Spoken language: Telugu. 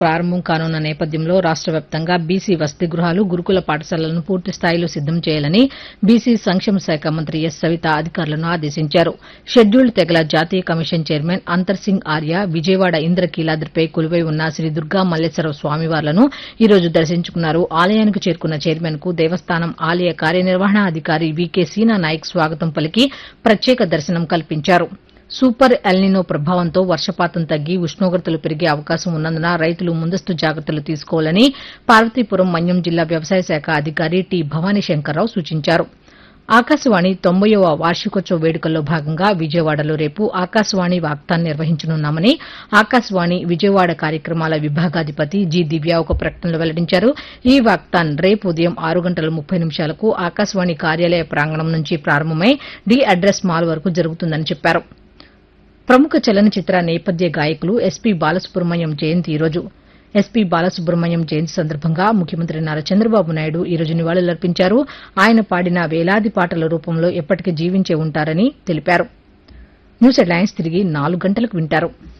ప్రారంభం కానున్న నేపథ్యంలో రాష్ట వ్యాప్తంగా బీసీ వసతి గృహాలు గురుకుల పాఠశాలలను పూర్తి స్థాయిలో సిద్దం చేయాలని బీసీ సంక్షేమ శాఖ మంత్రి ఎస్ సవిత అధికారులను ఆదేశించారు షెడ్యూల్డ్ తెగల జాతీయ కమిషన్ చైర్మన్ అంతర్ సింగ్ ఆర్య విజయవాడ ఇంద్రకీలాద్రిపై కొలువై ఉన్న శ్రీ దుర్గా మల్లేశ్వర స్వామివార్లను ఈ రోజు దర్శించుకున్నారు ఆలయానికి చేరుకున్న చైర్మన్ కు దేవస్థానం ఆలయ కార్యనిర్వహణాధికారి వికే సీనా నాయక్ స్వాగతం పలికి ప్రత్యేక దర్శనం కల్పించారు సూపర్ ఎల్నినో ప్రభావంతో వర్షపాతం తగ్గి ఉష్ణోగ్రతలు పెరిగే అవకాశం ఉన్నందున రైతులు ముందస్తు జాగ్రత్తలు తీసుకోవాలని పార్వతీపురం మన్యం జిల్లా వ్యవసాయ శాఖ అధికారి టి భవానీ శంకర్రావు సూచించారు ఆకాశవాణి తొంభైవ వార్షికోత్సవ వేడుకల్లో భాగంగా విజయవాడలో రేపు ఆకాశవాణి వాక్తాన్ నిర్వహించనున్నామని ఆకాశవాణి విజయవాడ కార్యక్రమాల విభాగాధిపతి జి దివ్య ఒక ప్రకటనలో వెల్లడించారు ఈ వాక్తాన్ రేపు ఉదయం ఆరు గంటల ముప్పై నిమిషాలకు ఆకాశవాణి కార్యాలయ ప్రాంగణం నుంచి ప్రారంభమై డి అడ్రస్ మాల్ వరకు జరుగుతుందని చెప్పారు ప్రముఖ చలనచిత్ర నేపథ్య గాయకులు ఎస్పీ బాలసుబ్రహ్మణ్యం జయంతి ఈ రోజు ఎస్పీ బాలసుబ్రహ్మణ్యం జయంతి సందర్భంగా ముఖ్యమంత్రి నారా చంద్రబాబు నాయుడు ఈ రోజు నివాళులర్పించారు ఆయన పాడిన వేలాది పాటల రూపంలో ఎప్పటికీ జీవించే ఉంటారని తెలిపారు న్యూస్ హెడ్లైన్స్ తిరిగి నాలుగు గంటలకు వింటారు